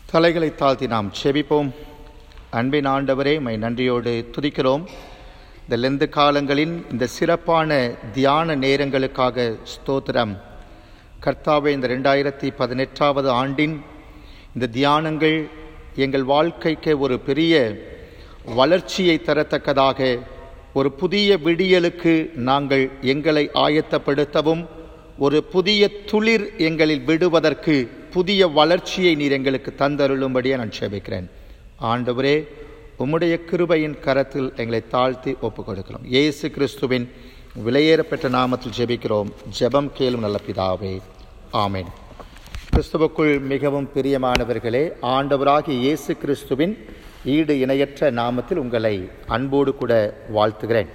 தலைகளை தாழ்த்தி நாம் செபிப்போம் அன்பின் ஆண்டவரே மை நன்றியோடு துதிக்கிறோம் இந்த லெந்து காலங்களின் இந்த சிறப்பான தியான நேரங்களுக்காக ஸ்தோத்திரம் கர்த்தாவே இந்த ரெண்டாயிரத்தி பதினெட்டாவது ஆண்டின் இந்த தியானங்கள் எங்கள் வாழ்க்கைக்கு ஒரு பெரிய வளர்ச்சியை தரத்தக்கதாக ஒரு புதிய விடியலுக்கு நாங்கள் எங்களை ஆயத்தப்படுத்தவும் ஒரு புதிய துளிர் எங்களில் விடுவதற்கு புதிய வளர்ச்சியை நீர் எங்களுக்கு தந்தருளும்படியே நான் செபிக்கிறேன் ஆண்டவரே உம்முடைய கிருபையின் கரத்தில் எங்களை தாழ்த்தி ஒப்புக் கொடுக்கிறோம் இயேசு கிறிஸ்துவின் விலையேறப்பெற்ற நாமத்தில் ஜெபிக்கிறோம் ஜெபம் கேளும் நல்ல பிதாவே ஆமென் கிறிஸ்துவுக்குள் மிகவும் பிரியமானவர்களே ஆண்டவராகிய இயேசு கிறிஸ்துவின் ஈடு இணையற்ற நாமத்தில் உங்களை அன்போடு கூட வாழ்த்துகிறேன்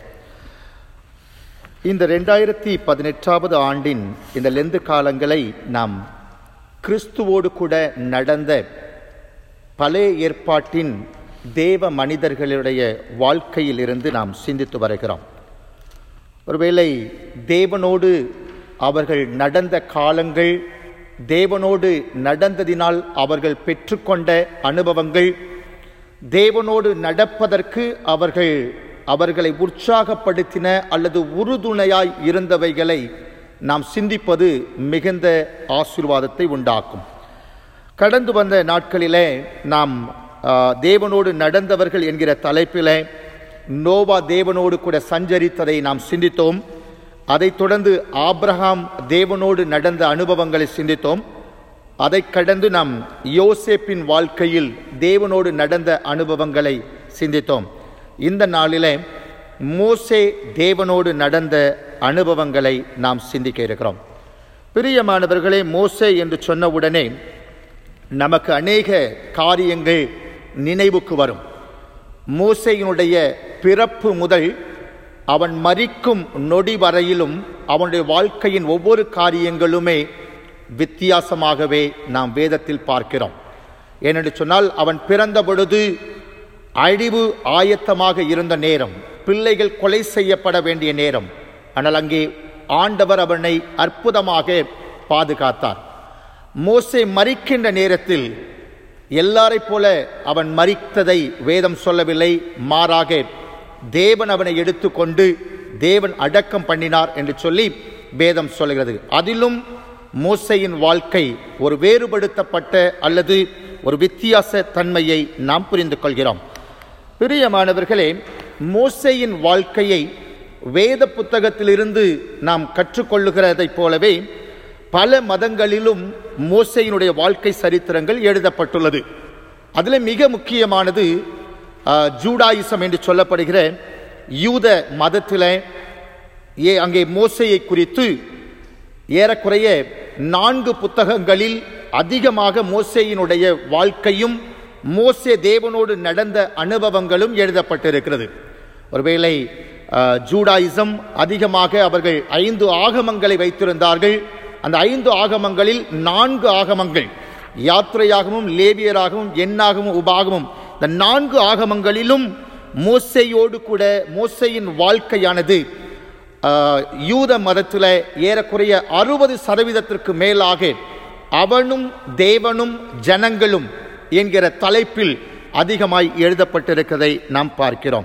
இந்த ரெண்டாயிரத்தி பதினெட்டாவது ஆண்டின் இந்த லெந்து காலங்களை நாம் கிறிஸ்துவோடு கூட நடந்த பழைய ஏற்பாட்டின் தேவ மனிதர்களுடைய வாழ்க்கையில் இருந்து நாம் சிந்தித்து வருகிறோம் ஒருவேளை தேவனோடு அவர்கள் நடந்த காலங்கள் தேவனோடு நடந்ததினால் அவர்கள் பெற்றுக்கொண்ட அனுபவங்கள் தேவனோடு நடப்பதற்கு அவர்கள் அவர்களை உற்சாகப்படுத்தின அல்லது உறுதுணையாய் இருந்தவைகளை நாம் சிந்திப்பது மிகுந்த ஆசீர்வாதத்தை உண்டாக்கும் கடந்து வந்த நாட்களிலே நாம் ஆ, தேவனோடு நடந்தவர்கள் என்கிற தலைப்பிலே நோவா தேவனோடு கூட சஞ்சரித்ததை நாம் சிந்தித்தோம் அதைத் தொடர்ந்து ஆபிரகாம் தேவனோடு நடந்த அனுபவங்களை சிந்தித்தோம் அதைக் கடந்து நாம் யோசேப்பின் வாழ்க்கையில் தேவனோடு நடந்த அனுபவங்களை சிந்தித்தோம் இந்த நாளிலே மோசே தேவனோடு நடந்த அனுபவங்களை நாம் சிந்திக்க இருக்கிறோம் பிரியமானவர்களே மோசே என்று சொன்னவுடனே நமக்கு அநேக காரியங்கள் நினைவுக்கு வரும் மோசையினுடைய பிறப்பு முதல் அவன் மரிக்கும் நொடி வரையிலும் அவனுடைய வாழ்க்கையின் ஒவ்வொரு காரியங்களுமே வித்தியாசமாகவே நாம் வேதத்தில் பார்க்கிறோம் ஏனென்று சொன்னால் அவன் பிறந்த பொழுது அழிவு ஆயத்தமாக இருந்த நேரம் பிள்ளைகள் கொலை செய்யப்பட வேண்டிய நேரம் ஆனால் அங்கே ஆண்டவர் அவனை அற்புதமாக பாதுகாத்தார் மோசே மரிக்கின்ற நேரத்தில் எல்லாரைப் போல அவன் மரித்ததை வேதம் சொல்லவில்லை மாறாக தேவன் அவனை எடுத்துக்கொண்டு தேவன் அடக்கம் பண்ணினார் என்று சொல்லி வேதம் சொல்கிறது அதிலும் மோசையின் வாழ்க்கை ஒரு வேறுபடுத்தப்பட்ட அல்லது ஒரு வித்தியாச தன்மையை நாம் புரிந்து கொள்கிறோம் பிரியமானவர்களே மோசையின் வாழ்க்கையை வேத புத்தகத்திலிருந்து நாம் கற்றுக்கொள்ளுகிறதைப் போலவே பல மதங்களிலும் மோசையினுடைய வாழ்க்கை சரித்திரங்கள் எழுதப்பட்டுள்ளது அதில் மிக முக்கியமானது ஆ, ஜூடாயிசம் என்று சொல்லப்படுகிற யூத மதத்தில் ஏ அங்கே மோசையை குறித்து ஏறக்குறைய நான்கு புத்தகங்களில் அதிகமாக மோசேயினுடைய வாழ்க்கையும் மோசே தேவனோடு நடந்த அனுபவங்களும் எழுதப்பட்டிருக்கிறது ஒருவேளை அஹ், ஜூடாயிசம் அதிகமாக அவர்கள் ஐந்து ஆகமங்களை வைத்திருந்தார்கள் அந்த ஐந்து ஆகமங்களில் நான்கு ஆகமங்கள் யாத்திரையாகவும் லேவியராகவும் எண்ணாகவும் உபாகமும் இந்த நான்கு ஆகமங்களிலும் மோசையோடு கூட மோசையின் வாழ்க்கையானது ஆஹ், யூத மதத்தில் ஏறக்குறைய அறுபது சதவீதத்திற்கு மேலாக அவனும் தேவனும் ஜனங்களும் என்கிற தலைப்பில் அதிகமாய் எழுதப்பட்டிருக்கிறதை நாம் பார்க்கிறோம்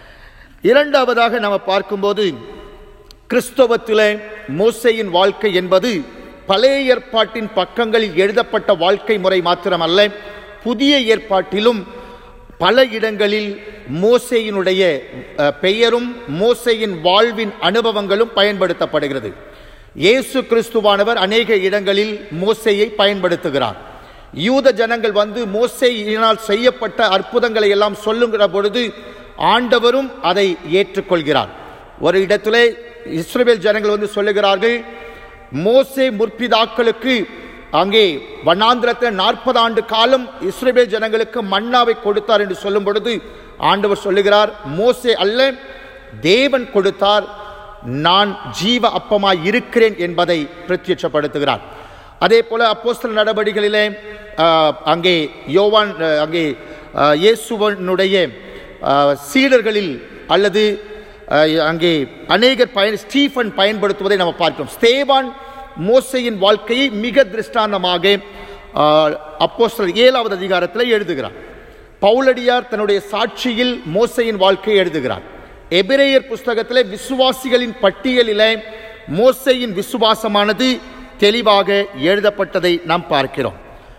இரண்டாவதாக நாம் பார்க்கும்போது கிறிஸ்தவத்திலே மோசையின் வாழ்க்கை என்பது பழைய ஏற்பாட்டின் பக்கங்களில் எழுதப்பட்ட வாழ்க்கை முறை மாத்திரமல்ல புதிய ஏற்பாட்டிலும் பல இடங்களில் மோசையினுடைய அஹ், பெயரும் மோசையின் வாழ்வின் அனுபவங்களும் பயன்படுத்தப்படுகிறது இயேசு கிறிஸ்துவானவர் அநேக இடங்களில் மோசையை பயன்படுத்துகிறார் யூத ஜனங்கள் வந்து மோசையினால் செய்யப்பட்ட அற்புதங்களை எல்லாம் சொல்லுகிற பொழுது ஆண்டவரும் அதை ஏற்றுக்கொள்கிறார் ஒரு இடத்திலே இஸ்ரவேல் ஜனங்கள் வந்து சொல்லுகிறார்கள் மோசே முற்பிதாக்களுக்கு அங்கே வண்ணாந்திரத்தில் நாற்பது ஆண்டு காலம் இஸ்ரவேல் ஜனங்களுக்கு மன்னாவை கொடுத்தார் என்று சொல்லும் பொழுது ஆண்டவர் சொல்லுகிறார் மோசே அல்ல தேவன் கொடுத்தார் நான் ஜீவ அப்பமாய் இருக்கிறேன் என்பதை பிரத்யட்சப்படுத்துகிறார் அதே போல அப்போஸ்தல நடவடிக்கைகளிலே ஆஹ், அங்கே யோவான் ஆஹ், அங்கே ஆஹ், இயேசுவனுடைய ஆஹ், சீடர்களில் அல்லது அஹ், அங்கே அநேகர் பயன் ஸ்டீஃபன் பயன்படுத்துவதை நம்ம பார்க்கிறோம் ஸ்தேவான் மோசையின் வாழ்க்கையை மிக திருஷ்டாந்தமாக ஆஹ், அப்போஸ்தலர் ஏழாவது அதிகாரத்தில் எழுதுகிறார் பவுலடியார் தன்னுடைய சாட்சியில் மோசையின் வாழ்க்கையை எழுதுகிறார் எபிரேயர் புஸ்தகத்திலே விசுவாசிகளின் பட்டியலிலே மோசையின் விசுவாசமானது தெளிவாக எழுதப்பட்டதை நாம் பார்க்கிறோம்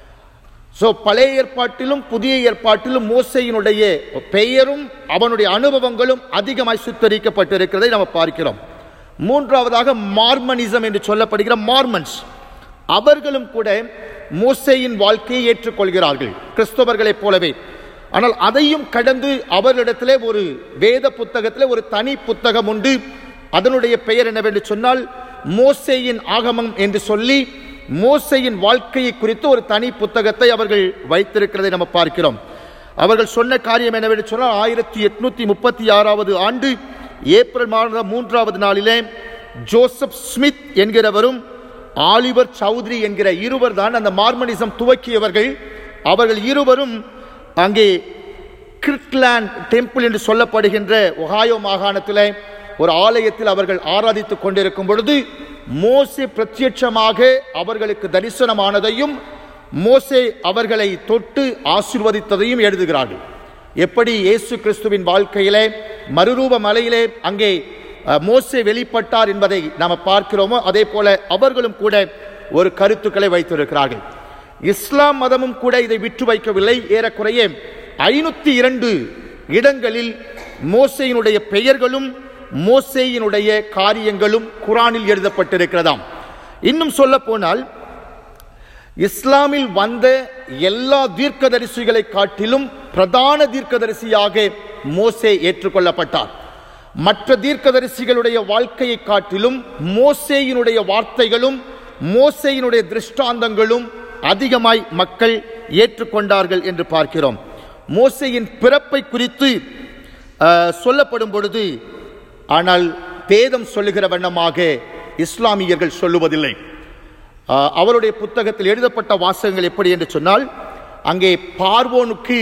ஸோ பழைய ஏற்பாட்டிலும் புதிய ஏற்பாட்டிலும் மோசையினுடைய பெயரும் அவனுடைய அனுபவங்களும் அதிகமாய் சுத்தரிக்கப்பட்டிருக்கிறதை நாம் பார்க்கிறோம் மூன்றாவதாக மார்மனிசம் என்று சொல்லப்படுகிற மார்மன்ஸ் அவர்களும் கூட மோசையின் வாழ்க்கையை ஏற்றுக்கொள்கிறார்கள் கிறிஸ்தவர்களைப் போலவே ஆனால் அதையும் கடந்து அவர்களிடத்திலே ஒரு வேத புத்தகத்திலே ஒரு தனி புத்தகம் உண்டு அதனுடைய பெயர் என்னவென்று சொன்னால் மோசேயின் ஆகமம் என்று சொல்லி மோசையின் வாழ்க்கையை குறித்து ஒரு தனி புத்தகத்தை அவர்கள் வைத்திருக்கிறதை நம்ம பார்க்கிறோம் அவர்கள் சொன்ன காரியம் என்னவென்று சொன்னால் ஆயிரத்தி எட்நூத்தி முப்பத்தி ஆறாவது ஆண்டு ஏப்ரல் மாதம் மூன்றாவது நாளிலே ஜோசப் ஸ்மித் என்கிறவரும் ஆலிவர் சௌத்ரி என்கிற இருவர் தான் அந்த மார்மனிசம் துவக்கியவர்கள் அவர்கள் இருவரும் அங்கே கிரிட்லாண்ட் டெம்பிள் என்று சொல்லப்படுகின்ற ஒஹாயோ மாகாணத்தில் ஒரு ஆலயத்தில் அவர்கள் ஆராதித்துக் கொண்டிருக்கும் பொழுது மோசே பிரத்யட்சமாக அவர்களுக்கு தரிசனமானதையும் மோசே அவர்களை தொட்டு ஆசிர்வதித்ததையும் எழுதுகிறார்கள் எப்படி இயேசு கிறிஸ்துவின் வாழ்க்கையிலே மறுரூப மலையிலே அங்கே அஹ், மோசே வெளிப்பட்டார் என்பதை நாம் பார்க்கிறோமோ அதே போல அவர்களும் கூட ஒரு கருத்துக்களை வைத்திருக்கிறார்கள் இஸ்லாம் மதமும் கூட இதை விட்டு வைக்கவில்லை ஏறக்குறைய ஐநூத்தி இரண்டு இடங்களில் மோசையினுடைய பெயர்களும் மோசேயினுடைய காரியங்களும் குரானில் எழுதப்பட்டிருக்கிறதாம் இன்னும் சொல்ல போனால் இஸ்லாமில் வந்த எல்லா தீர்க்கதரிசிகளை காட்டிலும் பிரதான தீர்க்கதரிசியாக மோசே ஏற்றுக்கொள்ளப்பட்டார் மற்ற தீர்க்கதரிசிகளுடைய வாழ்க்கையை காட்டிலும் மோசேயினுடைய வார்த்தைகளும் மோசேயினுடைய திருஷ்டாந்தங்களும் அதிகமாய் மக்கள் ஏற்றுக்கொண்டார்கள் என்று பார்க்கிறோம் மோசேயின் பிறப்பை குறித்து அஹ், சொல்லப்படும் பொழுது ஆனால் வேதம் சொல்லுகிற வண்ணமாக இஸ்லாமியர்கள் சொல்லுவதில்லை ஆஹ் அவருடைய புத்தகத்தில் எழுதப்பட்ட வாசகங்கள் எப்படி என்று சொன்னால் அங்கே பார்வோனுக்கு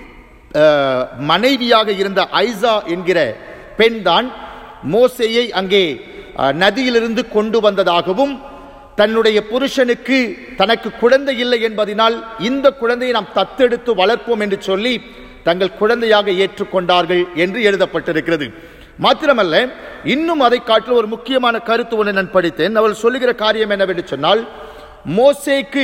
ஆஹ், மனைவியாக இருந்த ஐசா என்கிற பெண்தான் மோசேயை அங்கே ஆஹ், நதியிலிருந்து கொண்டு வந்ததாகவும் தன்னுடைய புருஷனுக்கு தனக்கு குழந்தை இல்லை என்பதனால் இந்த குழந்தையை நாம் தத்தெடுத்து வளர்ப்போம் என்று சொல்லி தங்கள் குழந்தையாக ஏற்றுக்கொண்டார்கள் என்று எழுதப்பட்டிருக்கிறது மாத்திரமல்ல இன்னும் அதை காட்டில் ஒரு முக்கியமான கருத்து ஒன்று நான் படித்தேன் அவள் சொல்லுகிற காரியம் என்னவென்று சொன்னால் மோசேக்கு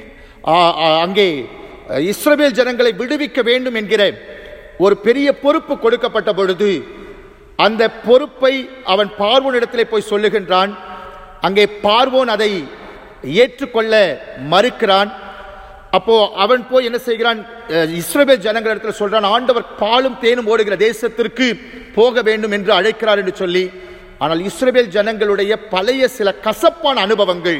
ஆ, ஆ, அங்கே இஸ்ரவேல் ஜனங்களை விடுவிக்க வேண்டும் என்கிற ஒரு பெரிய பொறுப்பு கொடுக்கப்பட்ட பொழுது அந்த பொறுப்பை அவன் பார்வோனிடத்திலே போய் சொல்லுகின்றான் அங்கே பார்வோன் அதை ஏற்றுக்கொள்ள மறுக்கிறான் அப்போ அவன் போய் என்ன செய்கிறான் அஹ், இஸ்ரவேல் ஜனங்களிடத்தில் சொல்றான் ஆண்டவர் பாலும் தேனும் ஓடுகிற தேசத்திற்கு போக வேண்டும் என்று அழைக்கிறார் என்று சொல்லி ஆனால் இஸ்ரவேல் ஜனங்களுடைய பழைய சில கசப்பான அனுபவங்கள்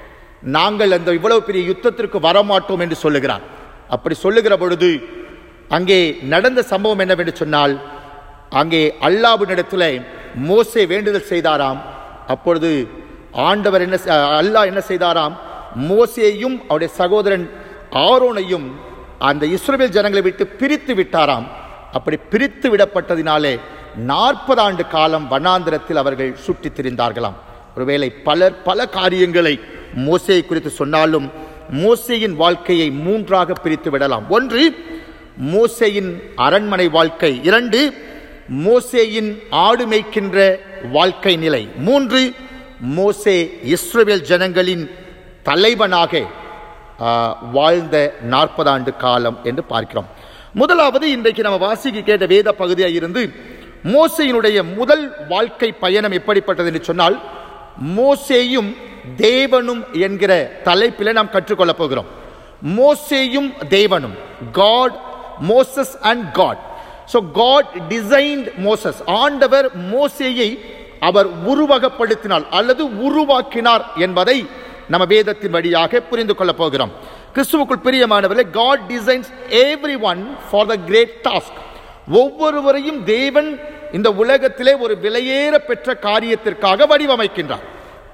நாங்கள் அந்த இவ்வளவு பெரிய யுத்தத்திற்கு வரமாட்டோம் என்று சொல்லுகிறான் அப்படி சொல்லுகிற பொழுது அங்கே நடந்த சம்பவம் என்னவென்று சொன்னால் அங்கே அல்லாவினிடத்தில் மோசே வேண்டுதல் செய்தாராம் அப்பொழுது ஆண்டவர் என்ன செ- அல்லாஹ் என்ன செய்தாராம் மோசேயும் அவருடைய சகோதரன் ஆரோனையும் அந்த இஸ்ரவேல் ஜனங்களை விட்டு பிரித்து விட்டாராம் அப்படி பிரித்து விடப்பட்டதினாலே நாற்பது ஆண்டு காலம் வனாந்திரத்தில் அவர்கள் சுற்றித் திரிந்தார்களாம் ஒருவேளை பலர் பல காரியங்களை மோசேயை குறித்து சொன்னாலும் மோசேயின் வாழ்க்கையை மூன்றாக பிரித்து விடலாம் ஒன்று மோசேயின் அரண்மனை வாழ்க்கை இரண்டு மோசேயின் ஆடு மேய்க்கின்ற வாழ்க்கை நிலை மூன்று மோசே இஸ்ரவேல் ஜனங்களின் தலைவனாக ஆ, வாழ்ந்த நாற்பது ஆண்டு காலம் என்று பார்க்கிறோம் முதலாவது இன்றைக்கு நம்ம வாசிக்க கேட்ட வேத பகுதியாக இருந்து மோசையினுடைய முதல் வாழ்க்கை பயணம் எப்படிப்பட்டது என்று சொன்னால் மோசேயும் தேவனும் என்கிற தலைப்பில் நாம் கற்றுக்கொள்ளப் போகிறோம் மோசேயும் தேவனும் God Moses and God so God designed Moses ஆண்டவர் மோசேயை அவர் உருவகப்படுத்தினார் அல்லது உருவாக்கினார் என்பதை நம்ம வேதத்தின் வழியாக புரிந்து கொள்ளப் போகிறோம் கிறிஸ்துவுக்குள் பிரியமானவர்களே God designs every one for the great task ஒவ்வொருவரையும் தேவன் இந்த உலகத்திலே ஒரு விலையேற பெற்ற காரியத்திற்காக வடிவமைக்கின்றார்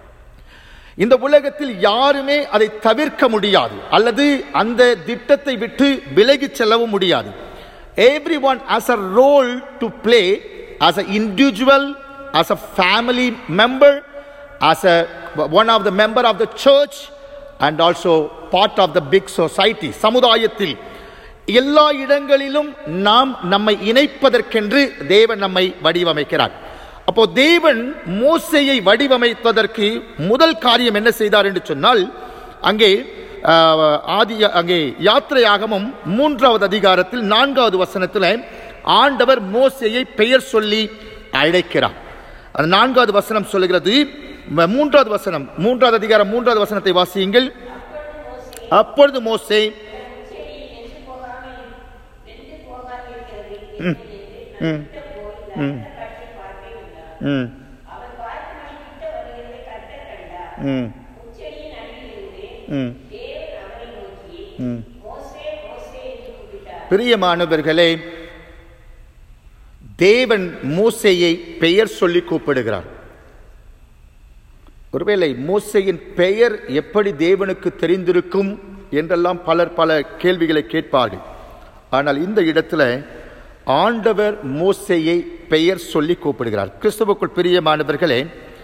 இந்த உலகத்தில் யாருமே அதை தவிர்க்க முடியாது அல்லது அந்த திட்டத்தை விட்டு விலகிச் செல்லவும் முடியாது every one has a role to play as a individual as a family member as a one of the member of the church and also part of the big society சமுதாயத்தில் எல்லா இடங்களிலும் நாம் நம்மை இணைப்பதற்கென்று தேவன் நம்மை வடிவமைக்கிறார் அப்போ தேவன் மோசையை வடிவமைத்ததற்கு முதல் காரியம் என்ன செய்தார் என்று சொன்னால் அங்கே ஆஹ், ஆதி அங்கே யாத்திரையாகமும் மூன்றாவது அதிகாரத்தில் நான்காவது வசனத்தில் ஆண்டவர் மோசையை பெயர் சொல்லி அழைக்கிறார் அந்த நான்காவது வசனம் சொல்லுகிறது ம- மூன்றாவது வசனம் மூன்றாவது அதிகாரம் மூன்றாவது வசனத்தை வாசியுங்கள் அப்பொழுது மோசே ம் ம் ம் ம் ம் ம் ம் பிரியமானவர்களே தேவன் மோசேயை பெயர் சொல்லி கூப்பிடுகிறார் ஒருவேளை மோசையின் பெயர் எப்படி தேவனுக்கு தெரிந்திருக்கும் என்றெல்லாம் பலர் பல கேள்விகளை கேட்பார்கள் ஆனால் இந்த இடத்துல ஆண்டவர் மோசையை பெயர் சொல்லி கூப்பிடுகிறார் கிறிஸ்துவுக்குள் பிரியமானவர்களே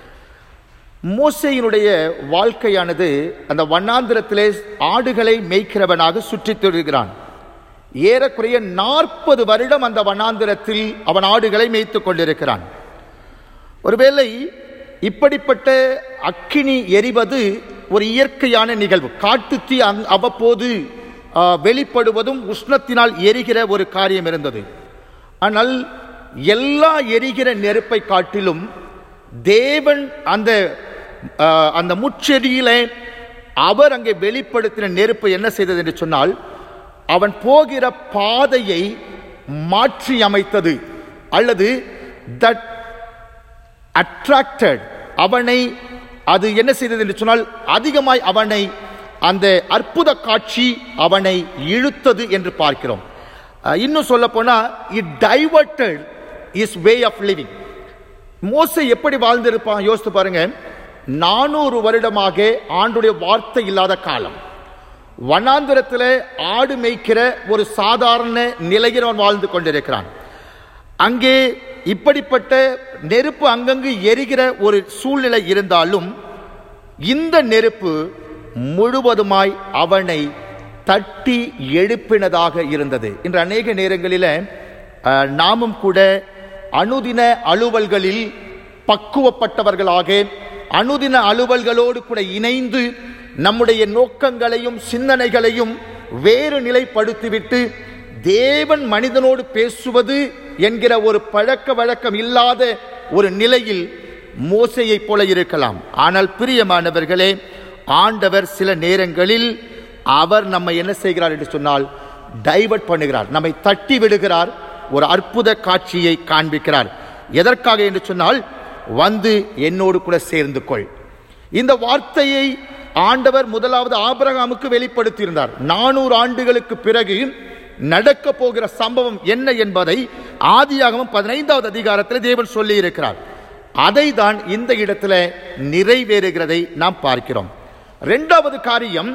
மோசையினுடைய வாழ்க்கையானது அந்த வண்ணாந்திரத்திலே ஆடுகளை மேய்க்கிறவனாக சுற்றித் திரிகிறான் ஏறக்குறைய நாற்பது வருடம் அந்த வண்ணாந்திரத்தில் அவன் ஆடுகளை மேய்த்துக் கொண்டிருக்கிறான் ஒருவேளை இப்படிப்பட்ட அக்கினி எரிவது ஒரு இயற்கையான நிகழ்வு காட்டுத்தீ அங்- அவ்வப்போது ஆ, வெளிப்படுவதும் உஷ்ணத்தினால் எரிகிற ஒரு காரியம் இருந்தது ஆனால் எல்லா எரிகிற நெருப்பை காட்டிலும் தேவன் அந்த ஆ, அந்த முச்செடியிலே அவர் அங்கே வெளிப்படுத்தின நெருப்பு என்ன செய்தது என்று சொன்னால் அவன் போகிற பாதையை மாற்றி அமைத்தது அல்லது தட் அட்ராக்டட் அவனை அது என்ன செய்தது என்று சொன்னால் அதிகமாய் அவனை அந்த அற்புத காட்சி அவனை இழுத்தது என்று பார்க்கிறோம் அஹ், இன்னும் சொல்ல போனா it diverted his way of living மோசே எப்படி வாழ்ந்திருப்பான் யோசித்து பாருங்க நானூறு வருடமாக ஆண்டுடைய வார்த்தை இல்லாத காலம் வனாந்திரத்தில் ஆடு மேய்க்கிற ஒரு சாதாரண நிலையில் அவன் வாழ்ந்து கொண்டிருக்கிறான் அங்கே இப்படிப்பட்ட நெருப்பு அங்கங்கு எரிகிற ஒரு சூழ்நிலை இருந்தாலும் இந்த நெருப்பு முழுவதுமாய் அவனை தட்டி எழுப்பினதாக இருந்தது இன்று அநேக நேரங்களில் அஹ், நாமும் கூட அனுதின அலுவல்களில் பக்குவப்பட்டவர்களாக அனுதின அலுவல்களோடு கூட இணைந்து நம்முடைய நோக்கங்களையும் சிந்தனைகளையும் வேறு நிலைப்படுத்திவிட்டு தேவன் மனிதனோடு பேசுவது என்கிற ஒரு பழக்க வழக்கம் இல்லாத ஒரு நிலையில் மோசையைப் போல இருக்கலாம் ஆனால் பிரியமானவர்களே ஆண்டவர் சில நேரங்களில் அவர் நம்மை என்ன செய்கிறார் என்று சொன்னால் டைவர்ட் பண்ணுகிறார் நம்மை தட்டி விடுகிறார் ஒரு அற்புத காட்சியை காண்பிக்கிறார் எதற்காக என்று சொன்னால் வந்து என்னோடு கூட சேர்ந்து கொள் இந்த வார்த்தையை ஆண்டவர் முதலாவது ஆபிரகாமுக்கு வெளிப்படுத்தியிருந்தார் நானூறு ஆண்டுகளுக்கு பிறகு நடக்க போகிற சம்பவம் என்ன என்பதை ஆதியாகமம் பதினைந்தாவது அதிகாரத்தில் தேவன் சொல்லி இருக்கிறார் அதை தான் இந்த இடத்துல நிறைவேறுகிறதை நாம் பார்க்கிறோம் இரண்டாவது காரியம்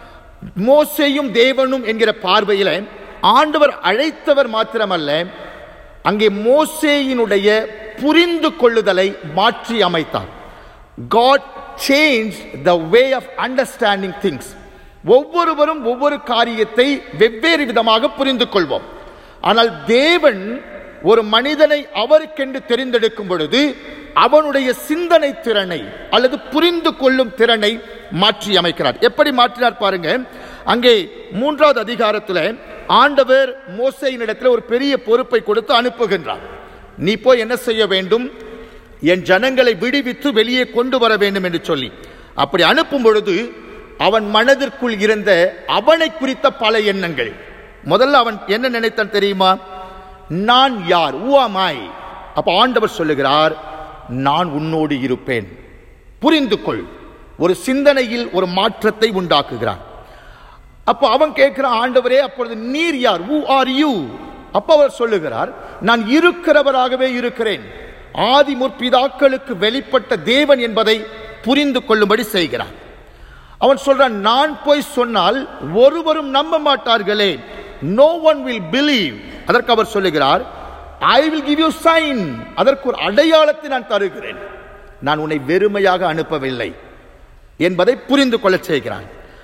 மோசேயும் தேவனும் என்கிற பார்வையில ஆண்டவர் அழைத்தவர் மாத்திரமல்ல அங்கே மோசேயினுடைய புரிந்து கொள்ளுதலை மாற்றி அமைத்தார் God changed the way of understanding things ஒவ்வொருவரும் ஒவ்வொரு காரியத்தை வெவ்வேறு விதமாக புரிந்து கொள்வோம் ஆனால் தேவன் ஒரு மனிதனை அவருக்கென்று தெரிந்தெடுக்கும் பொழுது அவனுடைய சிந்தனை திறனை அல்லது புரிந்து கொள்ளும் திறனை மாற்றி அமைக்கிறார் எப்படி மாற்றினார் பாருங்க அங்கே மூன்றாவது அதிகாரத்தில் ஆண்டவர் மோசையினிடத்தில் ஒரு பெரிய பொறுப்பை கொடுத்து அனுப்புகின்றார் நீ போய் என்ன செய்ய வேண்டும் என் ஜனங்களை விடுவித்து வெளியே கொண்டு வர வேண்டும் என்று சொல்லி அப்படி அனுப்பும் பொழுது அவன் மனதிற்குள் இருந்த அவனை குறித்த பல எண்ணங்கள் முதல்ல அவன் என்ன நினைத்தான் தெரியுமா நான் யார் ஊவாமாய் அப்ப ஆண்டவர் சொல்லுகிறார் நான் உன்னோடு இருப்பேன் புரிந்து கொள் ஒரு சிந்தனையில் ஒரு மாற்றத்தை உண்டாக்குகிறார் அப்போ அவன் கேட்கிறான் ஆண்டவரே அப்பொழுது நீர் யார் who ஆர் யூ அப்ப அவர் சொல்லுகிறார் நான் இருக்கிறவராகவே இருக்கிறேன் ஆதி முற்பிதாக்களுக்கு வெளிப்பட்ட தேவன் என்பதை புரிந்து கொள்ளும்படி செய்கிறார் அவன் சொல்றான் நான் போய் சொன்னால் ஒருவரும் நம்ப மாட்டார்களே நோ ஒன் வில் பிலீவ் அதற்கு அவர் சொல்லுகிறார் I will give you sign அதற்கு ஒரு அடையாளத்தை நான் தருகிறேன் நான் உன்னை வெறுமையாக அனுப்பவில்லை என்பதை புரிந்து கொள்ளச் செய்கிறான்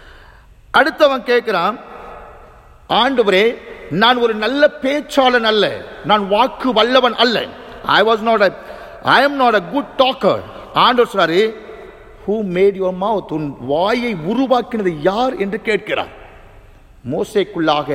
அடுத்தவன் கேட்கிறான் ஆண்டவரே நான் ஒரு நல்ல பேச்சாளன் அல்ல நான் வாக்கு வல்லவன் அல்ல I was not I am not a good talker ஆண்டவர் சொல்றாரு ஹூ மேட் யுவர் மவுத் உன் வாயை உருவாக்கினது யார் என்று கேட்கிறார் மோசைக்குள்ளாக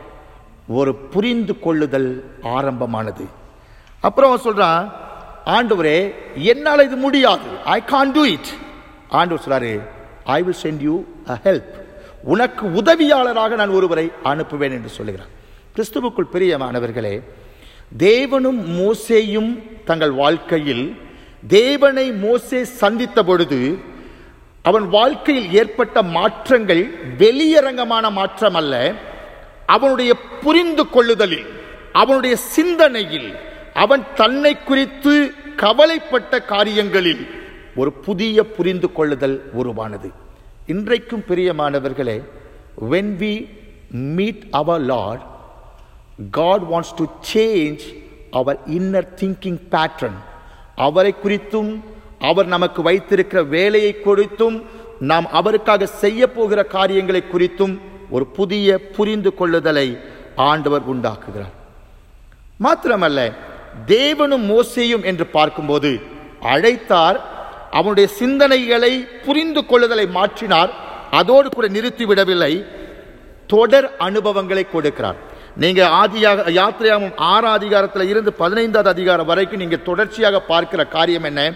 ஒரு புரிந்து கொள்ளுதல் ஆரம்பமானது அப்புறம் அவன் சொல்றான் ஆண்டவரே என்னால் இது முடியாது ஐ கான் டூ இட் ஆண்டவர் சொல்றாரு I will send you a help உனக்கு உதவியாளராக நான் ஒருவரை அனுப்புவேன் என்று சொல்லுகிறார் கிறிஸ்துவுக்குள் பிரியமானவர்களே தேவனும் மோசேயும் தங்கள் வாழ்க்கையில் தேவனை மோசே சந்தித்த பொழுது அவன் வாழ்க்கையில் ஏற்பட்ட மாற்றங்கள் வெளியரங்கமான மாற்றம் அல்ல அவனுடைய புரிந்து கொள்ளுதலில் அவனுடைய சிந்தனையில் அவன் தன்னை குறித்து கவலைப்பட்ட காரியங்களில் ஒரு புதிய புரிந்து கொள்ளுதல் உருவானது இன்றைக்கும் பிரியமானவர்களே when we meet our lord god wants to change our inner thinking pattern அவரை குறித்தும் அவர் நமக்கு வைத்திருக்கிற வேலையை குறித்தும் நாம் அவருக்காக செய்ய போகிற காரியங்களை குறித்தும் ஒரு புதிய புரிந்து கொள்ளுதலை ஆண்டவர் உண்டாக்குகிறார் மாத்திரமல்ல தேவனும் மோசேயும் என்று பார்க்கும்போது அழைத்தார் அவனுடைய சிந்தனைகளை புரிந்து கொள்ளுதலை மாற்றினார் அதோடு கூட நிறுத்திவிடவில்லை தொடர் அனுபவங்களை கொடுக்கிறார் நீங்க ஆதியாக யாத்திரையாகும் ஆறாம் அதிகாரத்தில் இருந்து பதினைந்தாவது அதிகாரம் வரைக்கும் நீங்க தொடர்ச்சியாக பார்க்கிற காரியம் என்ன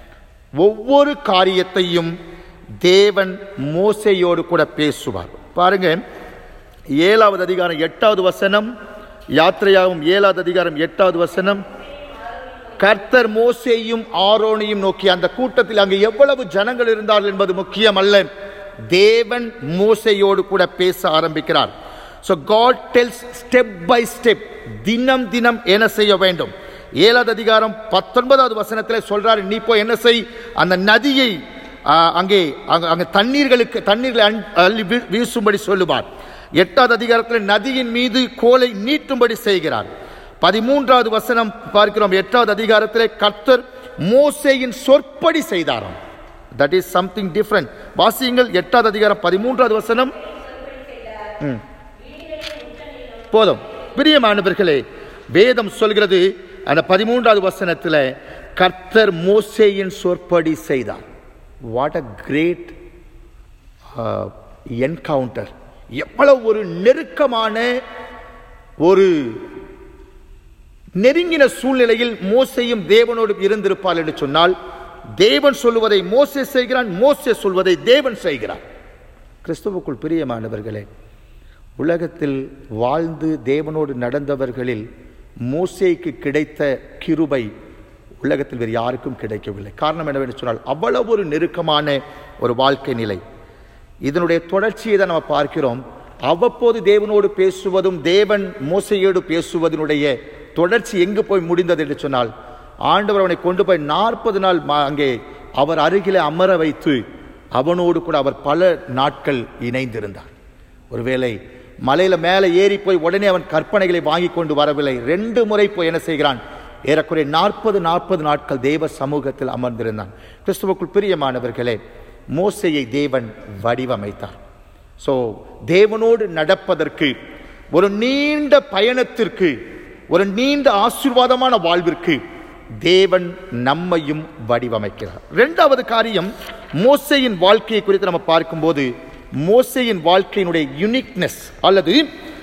ஒவ்வொரு காரியத்தையும் தேவன் மோசையோடு கூட பேசுவார் பாருங்க ஏழாவது அதிகாரம் எட்டாவது வசனம் யாத்திரையாகும் ஏழாவது அதிகாரம் எட்டாவது வசனம் கர்த்தர் மோசேயும் ஆரோனையும் நோக்கி அந்த கூட்டத்தில் அங்கு எவ்வளவு ஜனங்கள் இருந்தார்கள் என்பது முக்கியம் அல்ல தேவன் மோசையோடு கூட பேச ஆரம்பிக்கிறார் so God tells step by step தினம் தினம் என்ன செய்ய வேண்டும் ஏழாவது அதிகாரம் பத்தொன்பதாவது வசனத்தில் சொல்றாரு நீ போய் என்ன செய் அந்த நதியை ஆ, அங்கே அங்க- அங்க தண்ணீர்களுக்கு தண்ணீர்களை அண்- அள்ளி வீ- வீசும்படி சொல்லுவார் எட்டாவது அதிகாரத்தில் நதியின் மீது கோலை நீட்டும்படி செய்கிறார் பதிமூன்றாவது வசனம் பார்க்கிறோம் எட்டாவது அதிகாரத்திலே கர்த்தர் மோசேயின் சொற்படி செய்தாராம் தட் இஸ் சம்திங் டிஃப்ரெண்ட் வாசியுங்கள் எட்டாவது அதிகாரம் பதிமூன்றாவது வசனம் ம். போதும் பிரியமானவர்களே வேதம் சொல்கிறது அந்த பதிமூன்றாவது வசனத்தில் கர்த்தர் மோசேயின் சொற்படி செய்தார் வாட் அ கிரேட் என்கவுண்டர் எவ்வளவு ஒரு நெருக்கமான ஒரு நெருங்கின சூழ்நிலையில் மோசையும் தேவனோடு இருந்திருப்பார் என்று சொன்னால் தேவன் சொல்லுவதை மோசே செய்கிறான் மோசே சொல்வதை தேவன் செய்கிறார் கிறிஸ்துவுக்குள் பிரியமானவர்களே உலகத்தில் வாழ்ந்து தேவனோடு நடந்தவர்களில் மோசேக்கு கிடைத்த கிருபை உலகத்தில் வேறு யாருக்கும் கிடைக்கவில்லை காரணம் என்னவென்று சொன்னால் அவ்வளவு ஒரு நெருக்கமான ஒரு வாழ்க்கை நிலை இதனுடைய தொடர்ச்சியை தான் நம்ம பார்க்கிறோம் அவ்வப்போது தேவனோடு பேசுவதும் தேவன் மோசையோடு பேசுவதனுடைய தொடர்ச்சி எங்கு போய் முடிந்தது என்று சொன்னால் ஆண்டவர் அவனை கொண்டு போய் நாற்பது நாள் மா- அங்கே அவர் அருகிலே அமர வைத்து அவனோடு கூட அவர் பல நாட்கள் இணைந்திருந்தார் ஒருவேளை மலையில மேலே ஏறி போய் உடனே அவன் கற்பனைகளை வாங்கி கொண்டு வரவில்லை ரெண்டு முறை போய் என்ன செய்கிறான் ஏறக்குறைய நாற்பது நாற்பது நாட்கள் தேவ சமூகத்தில் அமர்ந்திருந்தான் கிறிஸ்துவுக்குள் பிரியமானவர்களே மோசையை தேவன் வடிவமைத்தார் ஸோ தேவனோடு நடப்பதற்கு ஒரு நீண்ட பயணத்திற்கு ஒரு நீண்ட ஆசீர்வாதமான வாழ்விற்கு தேவன் நம்மையும் வடிவமைக்கிறார் இரண்டாவது காரியம் மோசையின் வாழ்க்கையை குறித்து நம்ம பார்க்கும்போது மோசையின் வாழ்க்கையினுடைய யுனிக்னஸ் அல்லது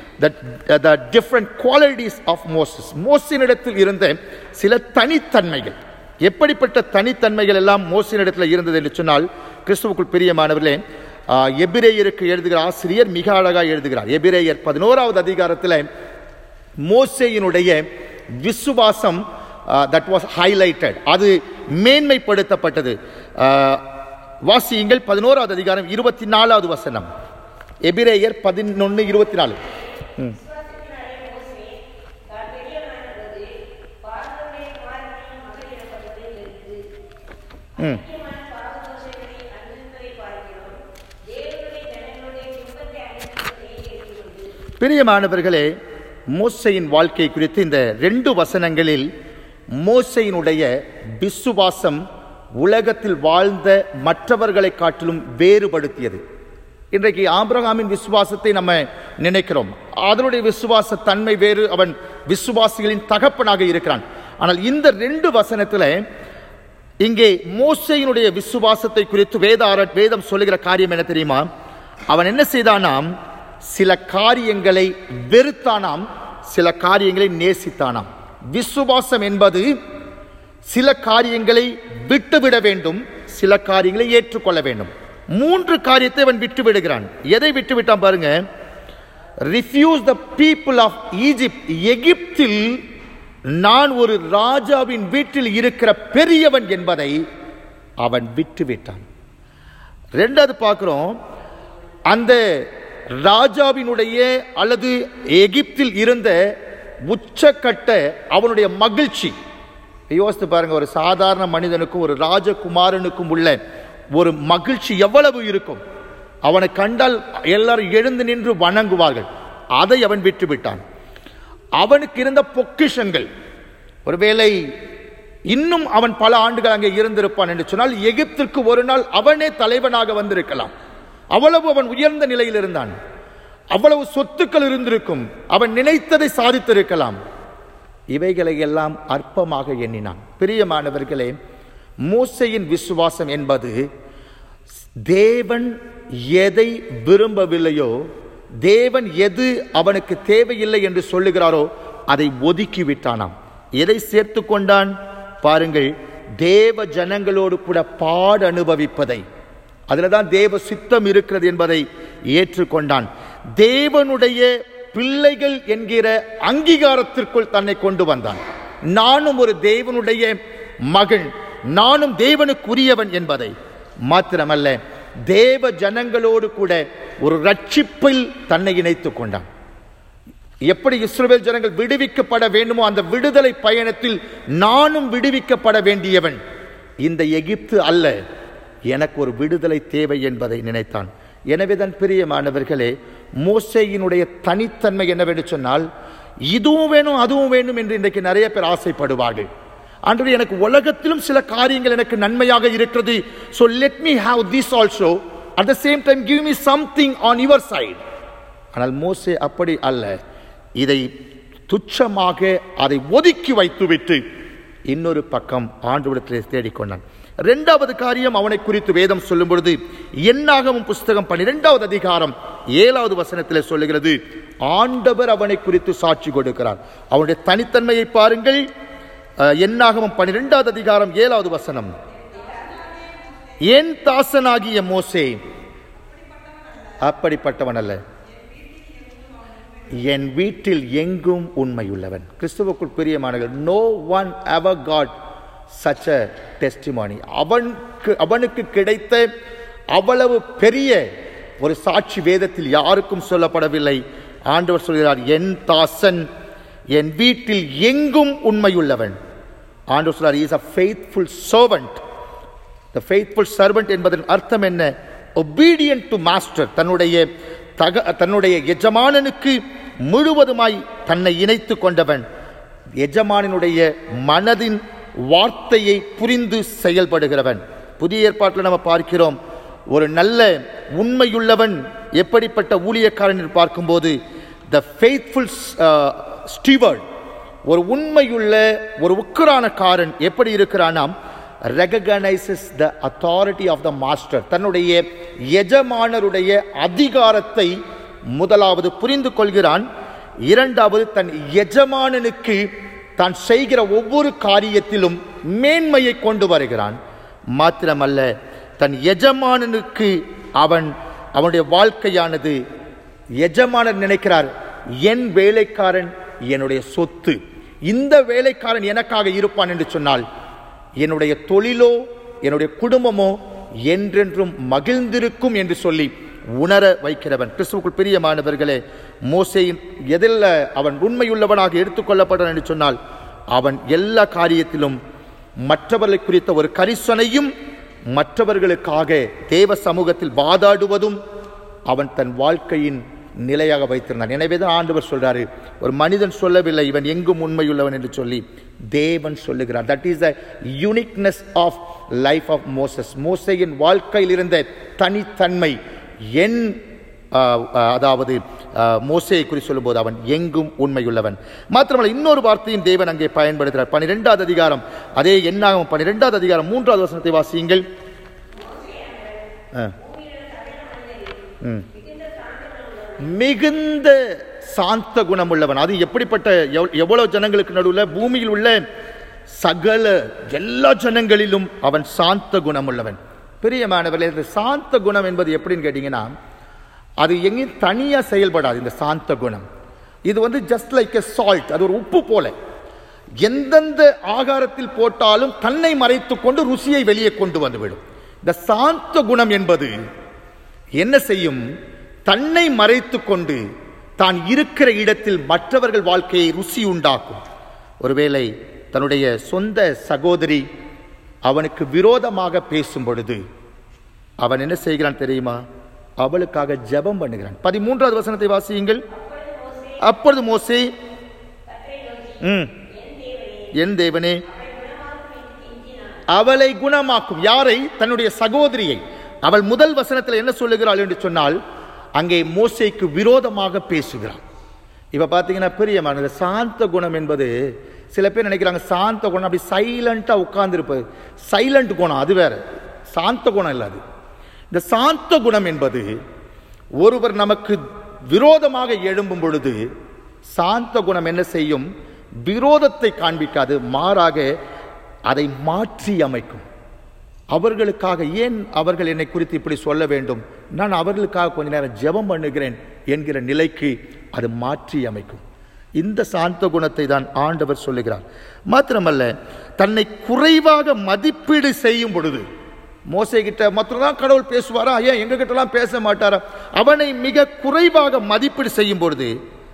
the different qualities of Moses மோசினிடத்தில் இருந்த சில தனித்தன்மைகள் எப்படிப்பட்ட தனித்தன்மைகள் எல்லாம் மோசினிடத்தில் இருந்தது என்று சொன்னால் கிறிஸ்துவுக்குள் பிரியமானவர்களே ஆஹ், எபிரேயருக்கு எழுதுகிற ஆசிரியர் மிக அழகாக எழுதுகிறார் எபிரேயர் பதினோராவது அதிகாரத்தில் மோசேயினுடைய விசுவாசம் தட் வாஸ் ஹைலைட்டட் அது மேன்மைப்படுத்தப்பட்டது ஆஹ், வாசியுங்கள் பதினோராவது அதிகாரம் இருபத்தி நாலாவது வசனம் எபிரேயர் பதினொன்று இருபத்தி நாலு ம் விசுவாசத்தினாலே மோசே தான் பெரியவனானபோது பார்வோனுடைய குமாரனையும் மகள் எனப்பட்டதை வெறுத்து ம் முக்கியமான பாவதோஷங்களை அனுபவிப்பதை பார்க்கிறோம் தேவனுடைய ஜனங்களுடைய துன்பத்தை அனுபவிப்பதை ஏற்றுக்கொண்டு பிரியமானவர்களே மோசையின் வாழ்க்கை குறித்து இந்த ரெண்டு வசனங்களில் மோசையினுடைய விசுவாசம் உலகத்தில் வாழ்ந்த மற்றவர்களை காட்டிலும் வேறுபடுத்தியது இன்றைக்கு ஆபிரகாமின் விசுவாசத்தை நம்ம நினைக்கிறோம் அதனுடைய விசுவாச தன்மை வேறு அவன் விசுவாசிகளின் தகப்பனாக இருக்கிறான் ஆனால் இந்த ரெண்டு வசனத்துல இங்கே மோசையினுடைய விசுவாசத்தை குறித்து வேத ஆர- வேதம் சொல்லுகிற காரியம் என்ன தெரியுமா அவன் என்ன செய்தானாம் சில காரியங்களை வெறுத்தானாம் சில காரியங்களை நேசித்தானாம் விசுவாசம் என்பது சில காரியங்களை விட்டுவிட வேண்டும் சில காரியங்களை ஏற்றுக்கொள்ள வேண்டும் மூன்று காரியத்தை அவன் விட்டு விடுகிறான் எதை விட்டு விட்டான் பாருங்க refuse the people of Egypt எகிப்தில் நான் ஒரு ராஜாவின் வீட்டில் இருக்கிற பெரியவன் என்பதை அவன் விட்டு விட்டான் ரெண்டாவது பார்க்கிறோம் அந்த ராஜாவினுடைய அல்லது எகிப்தில் இருந்த உச்சக்கட்ட அவனுடைய மகிழ்ச்சி யோசித்து பாருங்க ஒரு சாதாரண மனிதனுக்கும் ஒரு ராஜகுமாரனுக்கும் உள்ள ஒரு மகிழ்ச்சி எவ்வளவு இருக்கும் அவனை கண்டால் எல்லாரும் எழுந்து நின்று வணங்குவார்கள் அதை அவன் விட்டு விட்டான் அவனுக்கு இருந்த பொக்கிஷங்கள் ஒருவேளை இன்னும் அவன் பல ஆண்டுகள் அங்கே இருந்திருப்பான் என்று சொன்னால் எகிப்திற்கு ஒரு நாள் அவனே தலைவனாக வந்திருக்கலாம் அவ்வளவு அவன் உயர்ந்த நிலையில் இருந்தான் அவ்வளவு சொத்துக்கள் இருந்திருக்கும் அவன் நினைத்ததை சாதித்திருக்கலாம் இவைகளை எல்லாம் அற்பமாக எண்ணினான் பிரியமானவர்களே மோசையின் விசுவாசம் என்பது தேவன் எதை விரும்பவில்லையோ தேவன் எது அவனுக்கு தேவையில்லை என்று சொல்லுகிறாரோ அதை ஒதுக்கி விட்டானாம் எதை சேர்த்து கொண்டான் பாருங்கள் தேவ ஜனங்களோடு கூட பாடு அனுபவிப்பதை அதில் தான் தேவ சித்தம் இருக்கிறது என்பதை ஏற்றுக்கொண்டான் தேவனுடைய பிள்ளைகள் என்கிற அங்கீகாரத்திற்குள் தன்னை கொண்டு வந்தான் நானும் ஒரு தேவனுடைய மகன் நானும் தேவனுக்குரியவன் என்பதை மாத்திரமல்ல தேவ ஜனங்களோடு கூட ஒரு ரட்சிப்பில் தன்னை இணைத்துக் கொண்டான் எப்படி இஸ்ரவேல் ஜனங்கள் விடுவிக்கப்பட வேண்டுமோ அந்த விடுதலை பயணத்தில் நானும் விடுவிக்கப்பட வேண்டியவன் இந்த எகிப்து அல்ல எனக்கு ஒரு விடுதலை தேவை என்பதை நினைத்தான் எனவேதான் பிரியமானவர்களே மோசையினுடைய தனித்தன்மை என்னவென்று சொன்னால் இதுவும் வேணும் அதுவும் வேணும் என்று இன்றைக்கு நிறைய பேர் ஆசைப்படுவார்கள் ஆண்டவரே எனக்கு உலகத்திலும் சில காரியங்கள் எனக்கு நன்மையாக இருக்கிறது so let me have this also at the same time give me something on your side ஆனால் மோசே அப்படி அல்ல இதை துச்சமாக அதை ஒதுக்கி வைத்துவிட்டு இன்னொரு பக்கம் ஆண்டவரிடத்திலே தேடிக்கொண்டான் இரண்டாவது காரியம் அவனை குறித்து வேதம் சொல்லும் பொழுது என்னாகவும் புஸ்தகம் பன்னிரெண்டாவது அதிகாரம் ஏழாவது வசனத்திலே சொல்லுகிறது ஆண்டவர் அவனை குறித்து சாட்சி கொடுக்கிறார் அவனுடைய தனித்தன்மையை பாருங்கள் அஹ், என்னாகவும் பன்னிரெண்டாவது அதிகாரம் ஏழாவது வசனம் என் தாசனாகிய மோசே அப்படிப்பட்டவன் அல்ல என் வீட்டில் எங்கும் உண்மையுள்ளவன் கிறிஸ்துவுக்குள் பிரியமானவர்கள் no one ever got such a testimony அவனுக்கு அவனுக்கு கிடைத்த அவ்வளவு பெரிய ஒரு சாட்சி வேதத்தில் யாருக்கும் சொல்லப்படவில்லை ஆண்டவர் சொல்கிறார் என் தாசன் என் வீட்டில் எங்கும் உண்மையுள்ளவன் ஆண்டவர் சொல்றார் is a faithful servant the faithful servant என்பதன் அர்த்தம் என்ன ஒபீடியன்ட் டு மாஸ்டர் தன்னுடைய தக தன்னுடைய எஜமானனுக்கு முழுவதுமாய் தன்னை இணைத்து கொண்டவன் எஜமானனுடைய மனதின் வார்த்தையை புரிந்து செயல்படுகிறவன் புதிய ஏற்பாட்டில் நம்ம பார்க்கிறோம் ஒரு நல்ல உண்மையுள்ளவன் எப்படிப்பட்ட ஊழியக்காரன் என்று பார்க்கும்போது த ஃபெய்த்ஃபுல் ஸ்டீவர்ட் ஒரு உண்மையுள்ள ஒரு உக்கரானக்காரன் எப்படி இருக்கிறானாம் recognises the authority of the master தன்னுடைய எஜமானருடைய அதிகாரத்தை முதலாவது புரிந்து கொள்கிறான் இரண்டாவது தன் எஜமானனுக்கு தான் செய்கிற ஒவ்வொரு காரியத்திலும் மேன்மையை கொண்டு வருகிறான் மாத்திரமல்ல தன் எஜமானனுக்கு அவன் அவனுடைய வாழ்க்கையானது எஜமானர் நினைக்கிறார் என் வேலைக்காரன் என்னுடைய சொத்து இந்த வேலைக்காரன் எனக்காக இருப்பான் என்று சொன்னால் என்னுடைய தொழிலோ என்னுடைய குடும்பமோ என்றென்றும் மகிழ்ந்திருக்கும் என்று சொல்லி உணர வைக்கிறவன் கிறிஸ்துவுக்குள் பிரியமானவர்களே மோசேயின் எதில் அவன் உண்மையுள்ளவனாக எடுத்துக்கொள்ளப்பட்டான் என்று சொன்னால் அவன் எல்லா காரியத்திலும் மற்றவர்களை குறித்த ஒரு கரிசனையும் மற்றவர்களுக்காக தேவ சமூகத்தில் வாதாடுவதும் அவன் தன் வாழ்க்கையின் நிலையாக வைத்திருந்தான் எனவேதான் ஆண்டவர் சொல்றாரு ஒரு மனிதன் சொல்லவில்லை இவன் எங்கும் உண்மையுள்ளவன் என்று சொல்லி தேவன் சொல்லுகிறார் that is the uniqueness of life of Moses மோசையின் வாழ்க்கையில் இருந்த தனித்தன்மை என் ஆ, ஆ, அதாவது ஆ, மோசேயை குறித்து சொல்லும்போது அவன் எங்கும் உண்மையுள்ளவன் மாத்திரமல்ல இன்னொரு வார்த்தையும் தேவன் அங்கே பயன்படுத்துகிறார் பன்னிரெண்டாவது அதிகாரம் அதே எண்ணாகும் பன்னிரெண்டாவது அதிகாரம் மூன்றாவது வசனத்தை வாசியுங்கள் ஆ. ம். மிகுந்த சாந்த குணமுள்ளவன் அது எப்படிப்பட்ட எவ்- எவ்வளவு ஜனங்களுக்கு நடுவில் பூமியில் உள்ள சகல எல்லா ஜனங்களிலும் அவன் சாந்த குணமுள்ளவன் பிரியமானவர்களே இந்த சாந்த குணம் என்பது எப்படின்னு கேட்டீங்கன்னா அது எங்கேயும் தனியாக செயல்படாது இந்த சாந்த குணம் இது வந்து ஜஸ்ட் லைக் எ சால்ட் அது ஒரு உப்பு போல எந்தெந்த ஆகாரத்தில் போட்டாலும் தன்னை மறைத்துக் கொண்டு ருசியை வெளியே கொண்டு வந்துவிடும் இந்த சாந்த குணம் என்பது என்ன செய்யும் தன்னை மறைத்துக் கொண்டு தான் இருக்கிற இடத்தில் மற்றவர்கள் வாழ்க்கையை ருசி உண்டாக்கும் ஒருவேளை தன்னுடைய சொந்த சகோதரி அவனுக்கு விரோதமாக பேசும் பொழுது அவன் என்ன செய்கிறான் தெரியுமா அவளுக்காக ஜெபம் பண்ணுகிறான் பதிமூன்றாவது வசனத்தை வாசியுங்கள் அப்பொழுது மோசே ம் என் தேவனே அவளை குணமாக்கும் யாரை தன்னுடைய சகோதரியை அவள் முதல் வசனத்தில் என்ன சொல்லுகிறாள் என்று சொன்னால் அங்கே மோசேக்கு விரோதமாக பேசுகிறாள் இப்ப பாத்தீங்கன்னா பிரியமான இந்த சாந்த குணம் என்பது சில பேர் நினைக்கிறாங்க சாந்த குணம் அப்படி சைலண்டா உட்கார்ந்துருப்பது சைலண்ட் குணம் அது வேற சாந்த குணம் இல்லை அது இந்த சாந்த குணம் என்பது ஒருவர் நமக்கு விரோதமாக எழும்பும் பொழுது சாந்த குணம் என்ன செய்யும் விரோதத்தை காண்பிக்காது மாறாக அதை மாற்றி அமைக்கும் அவர்களுக்காக ஏன் அவர்கள் என்னை குறித்து இப்படி சொல்ல வேண்டும் நான் அவர்களுக்காக கொஞ்ச நேரம் ஜெபம் பண்ணுகிறேன் என்கிற நிலைக்கு அது மாற்றி அமைக்கும் இந்த சாந்த குணத்தை தான் ஆண்டவர் சொல்லுகிறார் மாத்திரமல்ல தன்னை குறைவாக மதிப்பீடு செய்யும் பொழுது மோசே கிட்ட மாத்திரம் தான் கடவுள் பேசுவாரா ஏன் எங்க கிட்டலாம் பேச மாட்டாரா அவனை மிக குறைவாக மதிப்பீடு செய்யும் பொழுது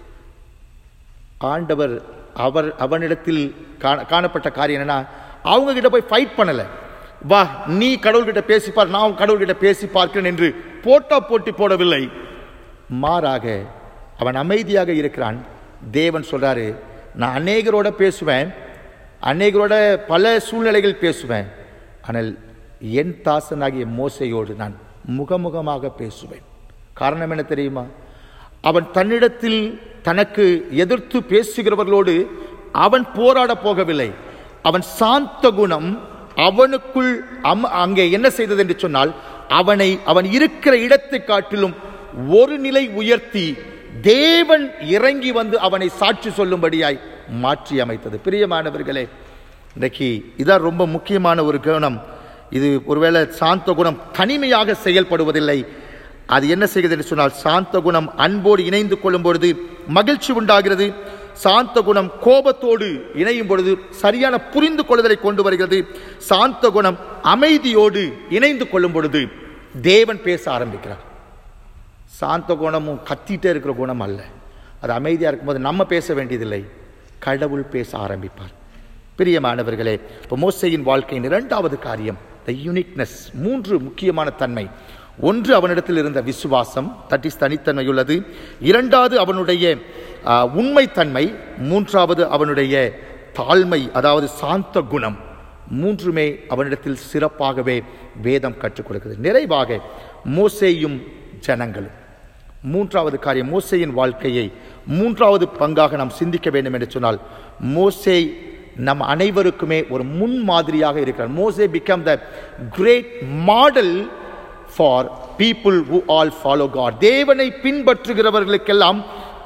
ஆண்டவர் அவர் அவனிடத்தில் காண- காணப்பட்ட காரியம் என்னன்னா அவங்க கிட்ட போய் ஃபைட் பண்ணல வா நீ கடவுள்கிட்ட பேசிப்பார் நான் கடவுள்கிட்ட பேசி பார்க்கிறேன் என்று போட்டா போட்டி போடவில்லை மாறாக அவன் அமைதியாக இருக்கிறான் தேவன் சொல்றாரு நான் அநேகரோட பேசுவேன் அநேகரோட பல சூழ்நிலைகள் பேசுவேன் ஆனால் என் தாசனாகிய மோசையோடு நான் முகமுகமாக பேசுவேன் காரணம் என்ன தெரியுமா அவன் தன்னிடத்தில் தனக்கு எதிர்த்து பேசுகிறவர்களோடு அவன் போராட போகவில்லை அவன் சாந்த குணம் அவனுக்குள் அம- அங்கே என்ன செய்தது என்று சொன்னால் அவனை அவன் இருக்கிற இடத்தை காட்டிலும் ஒரு நிலை உயர்த்தி தேவன் இறங்கி வந்து அவனை சாட்சி சொல்லும்படியாய் மாற்றி அமைத்தது பிரியமானவர்களே இன்றைக்கு இதான் ரொம்ப முக்கியமான ஒரு குணம் இது ஒருவேளை சாந்த குணம் தனிமையாக செயல்படுவதில்லை அது என்ன செய்கிறது என்று சொன்னால் சாந்த குணம் அன்போடு இணைந்து கொள்ளும் பொழுது மகிழ்ச்சி உண்டாகிறது சாந்த குணம் கோபத்தோடு இணையும் பொழுது சரியான புரிந்து கொள்ளுதலை கொண்டு வருகிறது சாந்த குணம் அமைதியோடு இணைந்து கொள்ளும் பொழுது தேவன் பேச ஆரம்பிக்கிறார் சாந்த குணமும் கத்திட்டே இருக்கிற குணம் அல்ல அது அமைதியாக இருக்கும்போது நம்ம பேச வேண்டியதில்லை கடவுள் பேச ஆரம்பிப்பார் பிரியமானவர்களே இப்போ மோசையின் வாழ்க்கையின் இரண்டாவது காரியம் த யூனிக்னஸ் மூன்று முக்கியமான தன்மை ஒன்று அவனிடத்தில் இருந்த விசுவாசம் தட் இஸ் தனித்தன்மை உள்ளது இரண்டாவது அவனுடைய ஆ, உண்மைத்தன்மை மூன்றாவது அவனுடைய தாழ்மை அதாவது சாந்த குணம் மூன்றுமே அவனிடத்தில் சிறப்பாகவே வேதம் கற்றுக் கொடுக்கிறது நிறைவாக மோசேயும் ஜனங்களும் மூன்றாவது காரியம் மோசேயின் வாழ்க்கையை மூன்றாவது பங்காக நாம் சிந்திக்க வேண்டும் என்று சொன்னால் மோசே நம் அனைவருக்குமே ஒரு முன்மாதிரியாக இருக்கிறார் மோசே become the great model for people who all follow God தேவனை பின்பற்றுகிறவர்களுக்கெல்லாம்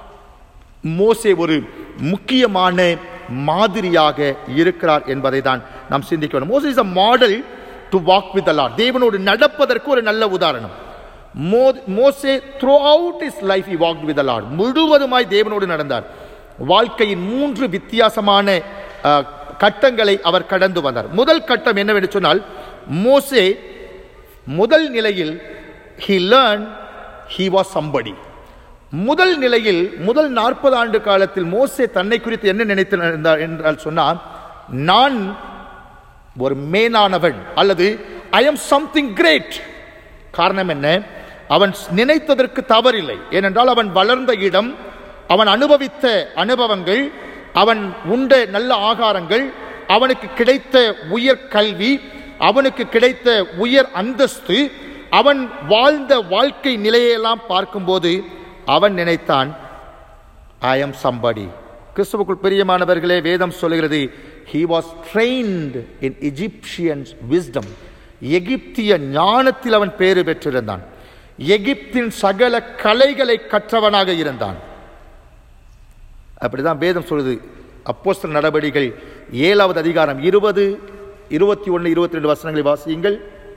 மோசே ஒரு முக்கியமான மாதிரியாக இருக்கிறார் என்பதை தான் நாம் சிந்திக்க வேண்டும் மோசே is a model to walk with a lot தேவனோடு நடப்பதற்கு ஒரு நல்ல உதாரணம் மோ- மோசே throughout his life he walk with a lot முழுவதுமாய் தேவனோடு நடந்தார் வாழ்க்கையின் மூன்று வித்தியாசமான அஹ், கட்டங்களை அவர் கடந்து வந்தார் முதல் கட்டம் என்னவென்று சொன்னால் மோசே முதல் நிலையில் he learned he was somebody முதல் நிலையில் முதல் நாற்பது ஆண்டு காலத்தில் மோசே தன்னை குறித்து என்ன நினைத்திருந்தார் என்றால் சொன்னால் நான் ஒரு மேலானவன் அல்லது ஐ எம் சம்திங் கிரேட் காரணம் என்ன அவன் நினைத்ததற்கு தவறில்லை ஏனென்றால் அவன் வளர்ந்த இடம் அவன் அனுபவித்த அனுபவங்கள் அவன் உண்ட நல்ல ஆகாரங்கள் அவனுக்கு கிடைத்த உயர் கல்வி அவனுக்கு கிடைத்த உயர் அந்தஸ்து அவன் வாழ்ந்த வாழ்க்கை நிலையெல்லாம் பார்க்கும்போது அவன் நினைத்தான் ஐ am somebody கிறிஸ்துவுக்குள் பிரியமானவர்களே வேதம் சொல்லுகிறது he was trained in egyptians wisdom எகிப்திய ஞானத்தில் அவன் பேறு பெற்றிருந்தான் எகிப்தின் சகல கலைகளை கற்றவனாக இருந்தான் அப்படிதான் வேதம் சொல்லுது அப்போஸ்தல நடவடிக்கைகள் ஏழாவது அதிகாரம் இருபது இருபத்தி ஒன்று இருபத்தி ரெண்டு வசனங்களை வாசியுங்கள்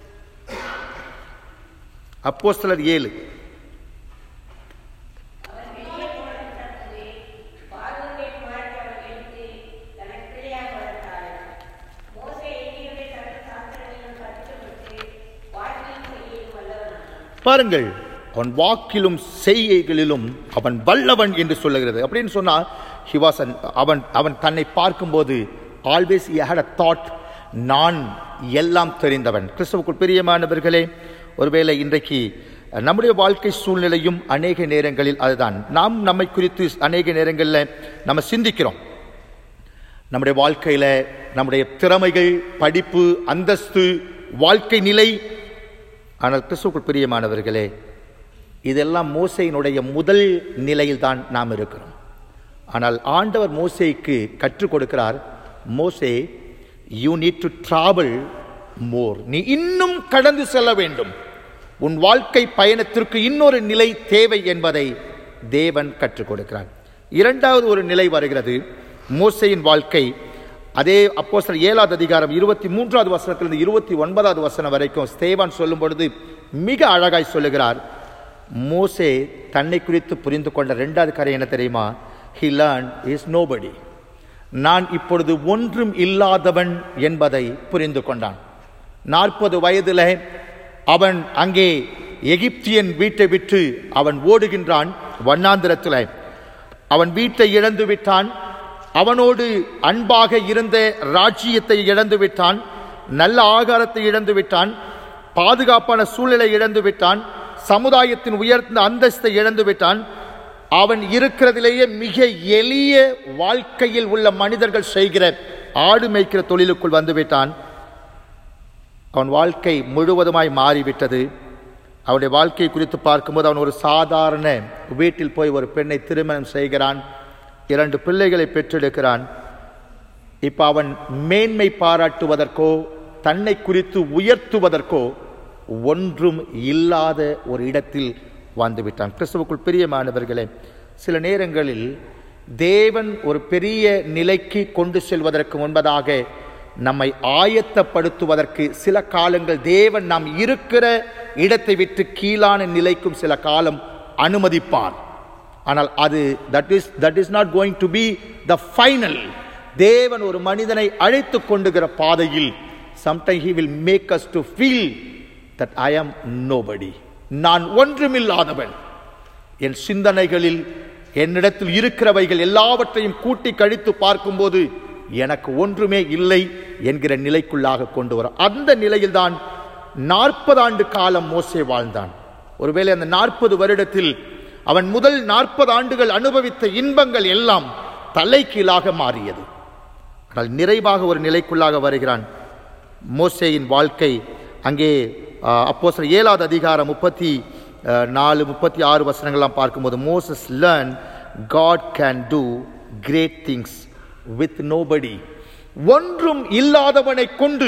அப்போஸ்தலர் ஏழு பார்வோனுடைய குமாரத்தை அவன் எடுத்து தனக்கு பிள்ளையாக வளர்த்தாள். மோசே எகிப்தினுடைய சகல சாஸ்திரங்களிலும் கற்றுக்கொடுத்து வாழ்க்கையும் செய்யவும் வல்லவனானான். பாருங்கள் அவன் வாக்கிலும் செய்கைகளிலும் அவன் வல்லவன் என்று சொல்லுகிறது அப்படின்னு சொன்னா he was an அவன் அவன் தன்னை பார்க்கும்போது always he had a thought நான் எல்லாம் தெரிந்தவன் கிறிஸ்துவுக்குள் பிரியமானவர்களே ஒருவேளை இன்றைக்கு நம்முடைய வாழ்க்கை சூழ்நிலையும் அநேக நேரங்களில் அதுதான் நாம் நம்மை குறித்து அநேக நேரங்களில் நம்ம சிந்திக்கிறோம் நம்முடைய வாழ்க்கையில நம்முடைய திறமைகள் படிப்பு அந்தஸ்து வாழ்க்கை நிலை ஆனால் கிறிஸ்துவுக்குள் பிரியமானவர்களே இதெல்லாம் மோசையினுடைய முதல் நிலையில் தான் நாம் இருக்கிறோம் ஆனால் ஆண்டவர் மோசேக்கு கற்றுக் கொடுக்கிறார் மோசே you need to travel more நீ இன்னும் கடந்து செல்ல வேண்டும் உன் வாழ்க்கை பயணத்திற்கு இன்னொரு நிலை தேவை என்பதை தேவன் கற்றுக் கொடுக்கிறார் இரண்டாவது ஒரு நிலை வருகிறது மோசையின் வாழ்க்கை அதே அப்போஸ்தலர் ஏழாவது அதிகாரம் இருபத்தி மூன்றாவது வசனத்திலிருந்து இருபத்தி ஒன்பதாவது வசனம் வரைக்கும் ஸ்தேவான் சொல்லும் பொழுது மிக அழகாய் சொல்லுகிறார் மோசே தன்னை குறித்து புரிந்து கொண்ட ரெண்டாவது கரை என்ன தெரியுமா ஹி லேர்ன் இஸ் நோபடி நான் இப்பொழுது ஒன்றும் இல்லாதவன் என்பதை புரிந்து கொண்டான் நாற்பது வயதில் அவன் அங்கே எகிப்தியன் வீட்டை விட்டு அவன் ஓடுகின்றான் வண்ணாந்திரத்தில் அவன் வீட்டை இழந்து விட்டான் அவனோடு அன்பாக இருந்த ராஜ்ஜியத்தை இழந்து விட்டான் நல்ல ஆகாரத்தை இழந்து விட்டான் பாதுகாப்பான சூழ்நிலை இழந்து விட்டான் சமுதாயத்தின் உயர்ந்த அந்தஸ்தை இழந்து விட்டான் அவன் இருக்கிறதிலேயே மிக எளிய வாழ்க்கையில் உள்ள மனிதர்கள் செய்கிற ஆடு மேய்க்கிற தொழிலுக்குள் வந்து விட்டான் அவன் வாழ்க்கை முழுவதுமாய் மாறிவிட்டது அவனுடைய வாழ்க்கை குறித்து பார்க்கும்போது அவன் ஒரு சாதாரண வீட்டில் போய் ஒரு பெண்ணை திருமணம் செய்கிறான் இரண்டு பிள்ளைகளை பெற்றெடுக்கிறான் இப்ப அவன் மேன்மை பாராட்டுவதற்கோ தன்னை குறித்து உயர்த்துவதற்கோ ஒன்றும் இல்லாத ஒரு இடத்தில் வந்துவிட்டான் கிறிஸ்துவுக்குள் பிரியமானவர்களே சில நேரங்களில் தேவன் ஒரு பெரிய நிலைக்கு கொண்டு செல்வதற்கு முன்பதாக நம்மை ஆயத்தப்படுத்துவதற்கு சில காலங்கள் தேவன் நாம் இருக்கிற இடத்தை விட்டு கீழான நிலைக்கும் சில காலம் அனுமதிப்பார் ஆனால் அது that is that is not going to be the final தேவன் ஒரு மனிதனை அழைத்து கொண்டுகிற பாதையில் sometime he will make us to feel that I am nobody நான் ஒன்றுமில்லாதவன் என் சிந்தனைகளில் என்னிடத்தில் இருக்கிறவைகள் எல்லாவற்றையும் கூட்டி கழித்து பார்க்கும்போது எனக்கு ஒன்றுமே இல்லை என்கிற நிலைக்குள்ளாக கொண்டு வரும் அந்த நிலையில்தான் நாற்பது ஆண்டு காலம் மோசே வாழ்ந்தான் ஒருவேளை அந்த நாற்பது வருடத்தில் அவன் முதல் நாற்பது ஆண்டுகள் அனுபவித்த இன்பங்கள் எல்லாம் தலைகீழாக மாறியது ஆனால் நிறைவாக ஒரு நிலைக்குள்ளாக வருகிறான் மோசேயின் வாழ்க்கை அங்கே அப்போ சில ஏழாவது அதிகாரம் முப்பத்தி அஹ், நாலு முப்பத்தி ஆறு வசனங்கள்லாம் பார்க்கும்போது Moses learn God can do great things with nobody ஒன்றும் இல்லாதவனை கொண்டு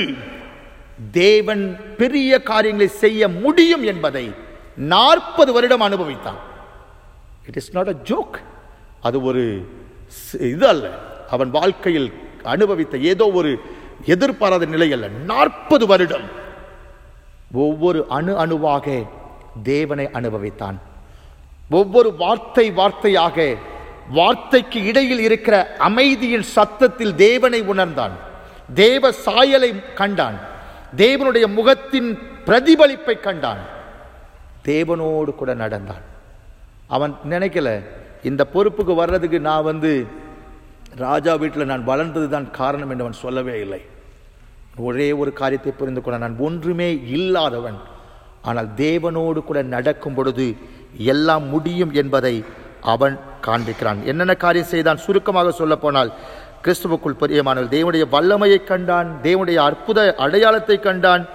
தேவன் பெரிய காரியங்களை செய்ய முடியும் என்பதை நாற்பது வருடம் அனுபவித்தான் it is not a joke அது ஒரு ஸ்- இது அல்ல அவன் வாழ்க்கையில் அனுபவித்த ஏதோ ஒரு எதிர்பாராத நிலை அல்ல நாற்பது வருடம் ஒவ்வொரு அணு அணுவாக தேவனை அனுபவித்தான் ஒவ்வொரு வார்த்தை வார்த்தையாக வார்த்தைக்கு இடையில் இருக்கிற அமைதியின் சத்தத்தில் தேவனை உணர்ந்தான் தேவ சாயலை கண்டான் தேவனுடைய முகத்தின் பிரதிபலிப்பை கண்டான் தேவனோடு கூட நடந்தான் அவன் நினைக்கல இந்த பொறுப்புக்கு வர்றதுக்கு நான் வந்து ராஜா வீட்டில் நான் வளர்ந்தது தான் காரணம் என்று அவன் சொல்லவே இல்லை ஒரே ஒரு காரியத்தை புரிந்து கொள்ள நான் ஒன்றுமே இல்லாதவன் ஆனால் தேவனோடு கூட நடக்கும் பொழுது எல்லாம் முடியும் என்பதை அவன் காண்பிக்கிறான் என்னென்ன காரியம் செய்தான் சுருக்கமாக சொல்ல போனால் கிறிஸ்துவுக்குள் பிரியமானவர் தேவனுடைய வல்லமையை கண்டான் தேவனுடைய அற்புத அடையாளத்தை கண்டான்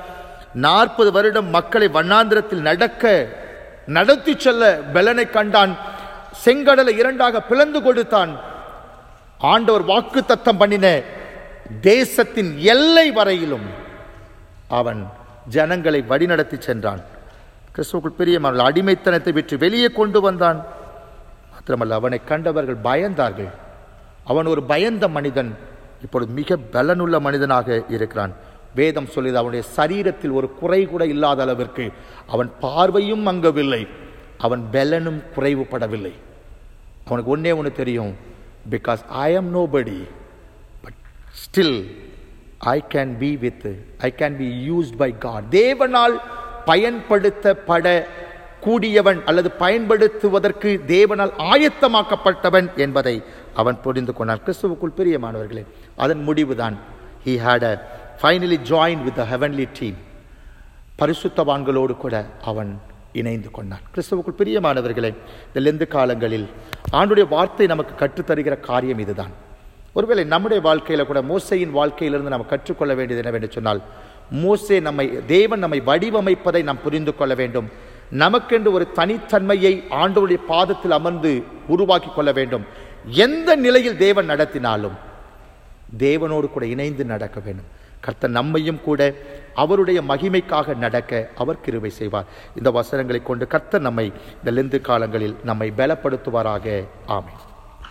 நாற்பது வருடம் மக்களை வண்ணாந்திரத்தில் நடக்க நடத்தி செல்ல பெலனை கண்டான் செங்கடலை இரண்டாக பிளந்து கொடுத்தான் ஆண்டவர் வாக்கு தத்தம் பண்ணின தேசத்தின் எல்லை வரையிலும் அவன் ஜனங்களை வழிநடத்தி சென்றான் கிறிஸ்துவுக்குள் பிரியமான அடிமைத்தனத்தை விட்டு வெளியே கொண்டு வந்தான் மாத்திரமல்ல அவனை கண்டவர்கள் பயந்தார்கள் அவன் ஒரு பயந்த மனிதன் இப்பொழுது மிக பலனுள்ள மனிதனாக இருக்கிறான் வேதம் சொல்லியது அவனுடைய சரீரத்தில் ஒரு குறை கூட இல்லாத அளவிற்கு அவன் பார்வையும் மங்கவில்லை அவன் பலனும் குறைவுபடவில்லை அவனுக்கு ஒன்னே ஒன்று தெரியும் because I am nobody but still I can be with I can be used by God தேவனால் பயன்படுத்தப்பட கூடியவன் அல்லது பயன்படுத்துவதற்கு தேவனால் ஆயத்தமாக்கப்பட்டவன் என்பதை அவன் புரிந்து கொண்டான் கிறிஸ்துவுக்குள் பிரியமானவர்களே அதன் முடிவுதான் he had a finally joined with the heavenly team பரிசுத்தவான்களோடு கூட அவன் இணைந்து கொண்டான் கிறிஸ்துவுக்குள் பிரியமானவர்களே இந்த லெந்து காலங்களில் ஆண்டுடைய வார்த்தை நமக்கு கற்றுத்தருகிற காரியம் இதுதான் ஒருவேளை நம்முடைய வாழ்க்கையில கூட மோசையின் வாழ்க்கையிலிருந்து நாம் கற்றுக்கொள்ள வேண்டியது என்னவென்று சொன்னால் மோசே நம்மை தேவன் நம்மை வடிவமைப்பதை நாம் புரிந்து கொள்ள வேண்டும் நமக்கென்று ஒரு தனித்தன்மையை ஆண்டவருடைய பாதத்தில் அமர்ந்து உருவாக்கி கொள்ள வேண்டும் எந்த நிலையில் தேவன் நடத்தினாலும் தேவனோடு கூட இணைந்து நடக்க வேண்டும் கர்த்தர் நம்மையும் கூட அவருடைய மகிமைக்காக நடக்க அவர் கிருபை செய்வார் இந்த வசனங்களை கொண்டு கர்த்தர் நம்மை இந்த லெந்து காலங்களில் நம்மை பலப்படுத்துவாராக ஆமென்